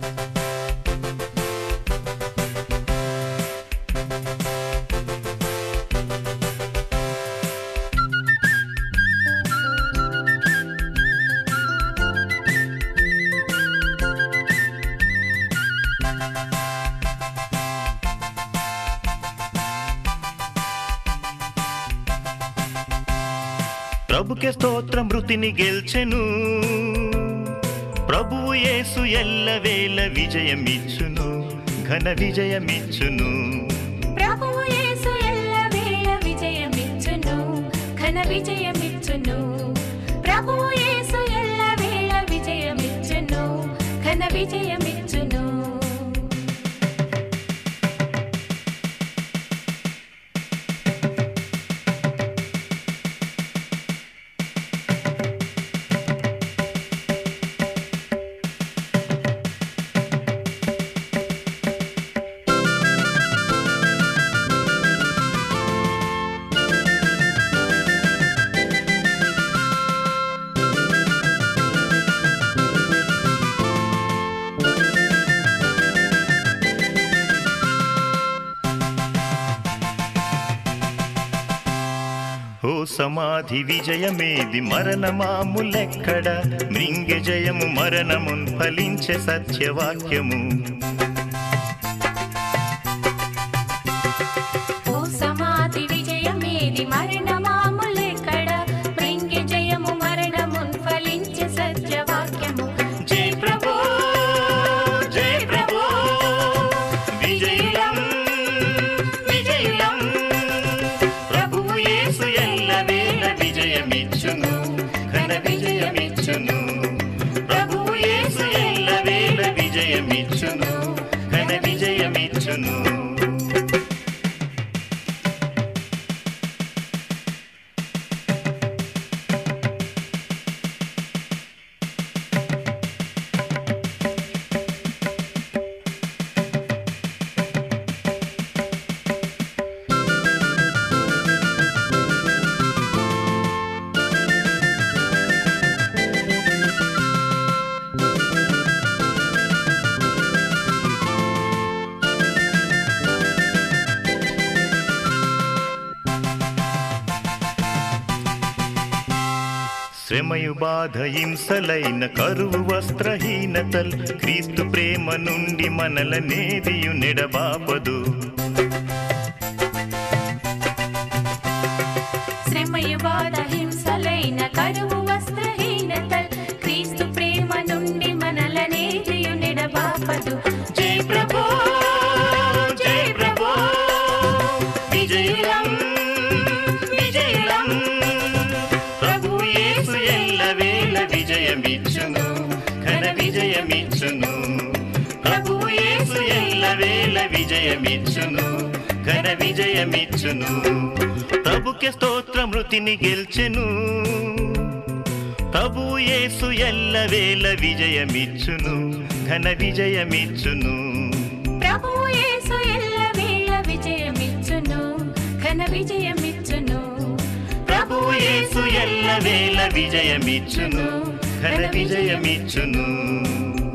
ప్రభుకే స్తోత్రం మృతిని గెల్చెను ప్రభువు యేసు ఎల్లవేళ విజయమిచ్చును ఘన విజయమిచ్చును ప్రభువు యేసు ఎల్లవేళ విజయమిచ్చును ఘన విజయమిచ్చును ప్రభువు యేసు ఎల్లవేళ విజయమిచ్చును ఘన విజయమిచ్చును ఓ సమాధి విజయమేది మరణమాములెక్కడ మృంగ జయము మరణమున్ ఫలించే సత్యవాక్యము ఓ సమాధి విజయమేది మరణమాములెక్కడ మృంగి జయము మరణమున్ ఫలించే సత్యవాక్యము జై ప్రభు జై ప్రభు విజయులం విజయులం ప్రభువు యేసు ఎల్లవేళ విజయమిచ్చును ఘన విజయమిచ్చును ప్రభువు యేసు ఎల్లవేళ విజయమిచ్చును ఘన విజయమిచ్చును శ్రమయు బాధ హింసలైన కరువు వస్త్రహీనతల్ క్రీస్తు ప్రేమ నుండి మనల నేదియు నెడబాపదు శ్రమయు బాధ హింసలైన కరువు వస్త్రహీనత క్రీస్తు ప్రేమ నుండి మనలనే నిడబాపదు జై ప్రభు జై ప్రభు విజయులం విజయులం ప్రభు యేసు ఎల్లవేళ విజయమిచ్చును ఘన విజయమిచ్చును ప్రభు యేసు ఎల్లవేళ విజయమిచ్చును ఘన విజయమిచ్చును ప్రభుకే స్తోత్ర మృతిని గెల్చెను ప్రభు యేసు ఎల్లవేళ విజయమిచ్చును ఘన విజయమిచ్చును ప్రభువు యేసు ఎల్లవేళ విజయమిచ్చును ఘన విజయమిచ్చును ప్రభు యేసు ఎల్లవేళ విజయమిచ్చును ఘన విజయమిచ్చును